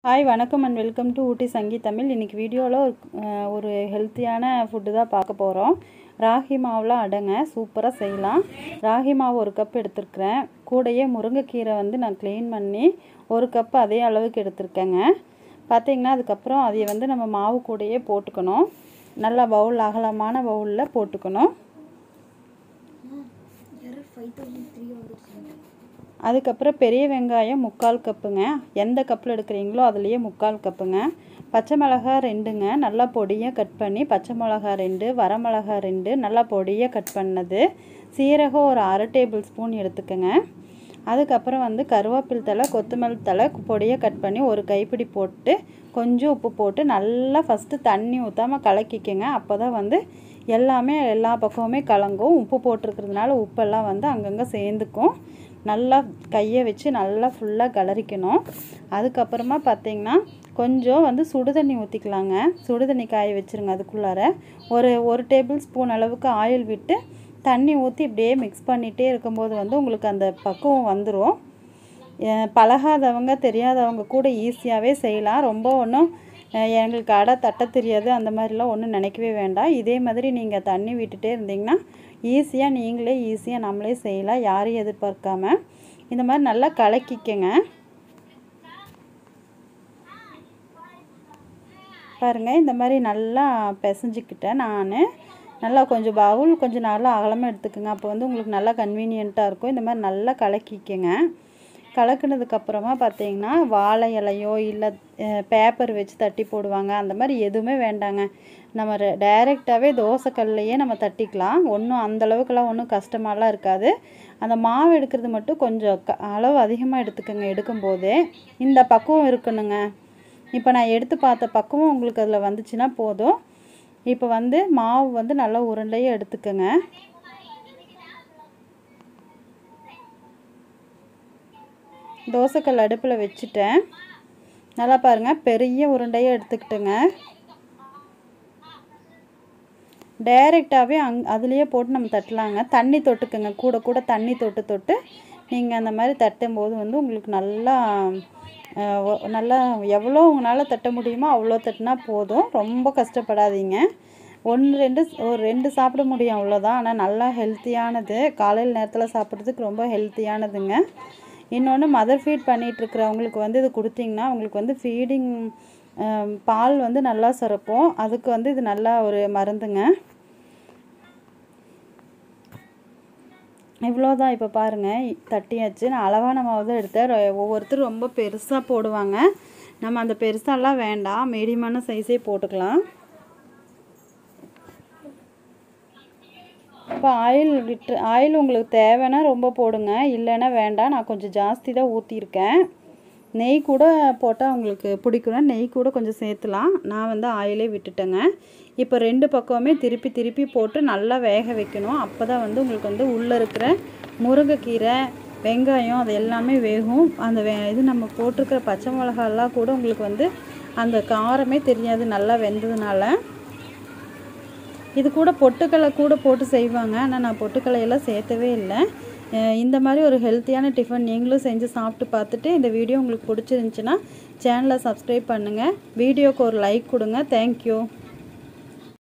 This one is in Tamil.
ஹாய் வணக்கம் அண்ட் வெல்கம் டு ஊட்டி சங்கி தமிழ் இன்றைக்கி வீடியோவில் ஒரு அஹ், ஒரு ஹெல்த்தியான ஃபுட்டு தான் பார்க்க போகிறோம் ராகி மாவில் அடங்க சூப்பராக செய்யலாம் ராகி மாவு ஒரு கப் எடுத்திருக்கிறேன் கூடயே முருங்கைக்கீரை வந்து நான் க்ளீன் பண்ணி ஒரு கப் அதே அளவுக்கு எடுத்திருக்கேங்க பார்த்தீங்கன்னா அதுக்கப்புறம் அதை வந்து நம்ம மாவு கூடயே போட்டுக்கணும் நல்லா பவுல் அகலமான பவுலில் போட்டுக்கணும் அதுக்கப்புறம் பெரிய வெங்காயம் முக்கால் கப்புங்க எந்த கப்பில் எடுக்கிறீங்களோ அதுலேயே முக்கால் கப்புங்க பச்சை மிளகா ரெண்டுங்க நல்லா பொடியாக கட் பண்ணி பச்சை மிளகா ரெண்டு வரமிளகா ரெண்டு நல்லா பொடியாக கட் பண்ணது சீரகம் ஒரு அரை டேபிள் ஸ்பூன் எடுத்துக்கோங்க அதுக்கப்புறம் வந்து கருவேப்பில் தலை கொத்தமல்லி தலை பொடியாக கட் பண்ணி ஒரு கைப்பிடி போட்டு கொஞ்சம் உப்பு போட்டு நல்லா ஃபஸ்ட்டு தண்ணி ஊற்றாமல் கலக்கிக்கங்க அப்போ தான் வந்து எல்லாமே எல்லா பக்கமுமே கலங்கும் உப்பு போட்டிருக்கிறதுனால உப்பெல்லாம் வந்து அங்கங்கே சேர்ந்துக்கும் நல்லா கையை வச்சு நல்லா ஃபுல்லாக கிளறிக்கணும் அதுக்கப்புறமா பார்த்தீங்கன்னா கொஞ்சம் வந்து சுடுதண்ணி ஊற்றிக்கலாங்க சுடுதண்ணி காய வச்சுருங்க அதுக்குள்ளார ஒரு ஒரு டேபிள் ஸ்பூன் அளவுக்கு ஆயில் விட்டு தண்ணி ஊற்றி இப்படியே மிக்ஸ் பண்ணிகிட்டே இருக்கும்போது வந்து உங்களுக்கு அந்த பக்குவம் வந்துடும் பழகாதவங்க தெரியாதவங்க கூட ஈஸியாகவே செய்யலாம் ரொம்ப ஒன்றும் எங்களுக்கு அடை தட்ட தெரியாது அந்த மாதிரிலாம் ஒன்றும் நினைக்கவே வேண்டாம் இதே மாதிரி நீங்கள் தண்ணி விட்டுட்டே இருந்தீங்கன்னா ஈஸியாக நீங்களே ஈஸியாக நம்மளே செய்யலாம் யாரையும் எதிர்பார்க்காம இந்த மாதிரி நல்லா கலக்கிக்கங்க பாருங்கள் இந்த மாதிரி நல்லா பிசைஞ்சிக்கிட்டேன் நான் நல்லா கொஞ்சம் பவுல் கொஞ்சம் நல்லா அகலமாக எடுத்துக்கோங்க அப்போ வந்து உங்களுக்கு நல்லா கன்வீனியண்ட்டாக இருக்கும் இந்த மாதிரி நல்லா கலக்கிக்கங்க கலக்குனதுக்கப்புறமா பார்த்தீங்கன்னா வாழை இலையோ இல்லை பேப்பர் வச்சு தட்டி போடுவாங்க அந்த மாதிரி எதுவுமே வேண்டாங்க நம்ம டைரெக்டாகவே தோசைக்கல்லையே நம்ம தட்டிக்கலாம் ஒன்றும் அந்தளவுக்குலாம் ஒன்றும் கஷ்டமாலாம் இருக்காது அந்த மாவு எடுக்கிறது மட்டும் கொஞ்சம் க அளவு அதிகமாக எடுத்துக்கோங்க எடுக்கும்போதே இந்த பக்குவம் இருக்கணுங்க இப்போ நான் எடுத்து பார்த்த பக்குவம் உங்களுக்கு அதில் வந்துச்சுன்னா போதும் இப்போ வந்து மாவு வந்து நல்லா உருண்டையே எடுத்துக்கோங்க தோசைக்கல் அடுப்பில் வச்சுட்டேன் நல்லா பாருங்கள் பெரிய உருண்டையாக எடுத்துக்கிட்டுங்க டைரெக்டாகவே அங் அதுலேயே போட்டு நம்ம தட்டலாங்க தண்ணி தொட்டுக்குங்க கூட கூட தண்ணி தொட்டு தொட்டு நீங்கள் அந்த மாதிரி தட்டும்போது வந்து உங்களுக்கு நல்லா அஹ், ஒ- நல்லா எவ்வளோ உங்களால் தட்ட முடியுமோ அவ்வளோ தட்டினா போதும் ரொம்ப கஷ்டப்படாதீங்க ஒன்று ரெண்டு ஒரு ரெண்டு சாப்பிட முடியும் அவ்வளோதான் ஆனால் நல்லா ஹெல்த்தியானது காலையில் நேரத்தில் சாப்பிட்றதுக்கு ரொம்ப ஹெல்த்தியானதுங்க இன்னொன்று மதர் ஃபீட் பண்ணிகிட்ருக்கிறவங்களுக்கு வந்து இது கொடுத்தீங்கன்னா அவங்களுக்கு வந்து ஃபீடிங் பால் வந்து நல்லா சுரக்கும் அதுக்கு வந்து இது நல்லா ஒரு மருந்துங்க இவ்வளோதான் இப்போ பாருங்கள் தட்டியாச்சு நான் அளவான மாவு தான் எடுத்தேன் ரொ- ஒவ்வொருத்தரும் ரொம்ப பெருசாக போடுவாங்க நம்ம அந்த பெருசாலாம் வேண்டாம் மீடியமான சைஸே போட்டுக்கலாம் இப்போ ஆயில் விட்டு ஆயில் உங்களுக்கு தேவைன்னா ரொம்ப போடுங்க இல்லைன்னா வேண்டாம் நான் கொஞ்சம் ஜாஸ்தி தான் ஊற்றிருக்கேன் நெய் கூட போட்டால் உங்களுக்கு பிடிக்கும்னா நெய் கூட கொஞ்சம் சேர்த்துலாம் நான் வந்து ஆயிலே விட்டுட்டேங்க இப்போ ரெண்டு பக்கமுமே திருப்பி திருப்பி போட்டு நல்லா வேக வைக்கணும் அப்போ தான் வந்து உங்களுக்கு வந்து உள்ளே இருக்கிற முருங்கைக்கீரை வெங்காயம் அது எல்லாமே வேகும் அந்த வே இது நம்ம போட்டிருக்கிற பச்சை மிளகாலாம் கூட உங்களுக்கு வந்து அந்த காரமே தெரியாது நல்லா வெந்ததுனால இது கூட பொட்டுக்கடலை கூட போட்டு செய்வாங்க ஆனால் நான் பொட்டுக்கடலையெல்லாம் சேர்த்தவே இல்லை அஹ் இந்த மாதிரி ஒரு ஹெல்த்தியான டிஃபன் நீங்களும் செஞ்சு சாப்பிட்டு பார்த்துட்டு இந்த வீடியோ உங்களுக்கு பிடிச்சிருந்துச்சுன்னா சேனலை சப்ஸ்கிரைப் பண்ணுங்கள் வீடியோக்கு ஒரு லைக் கொடுங்க தேங்க்யூ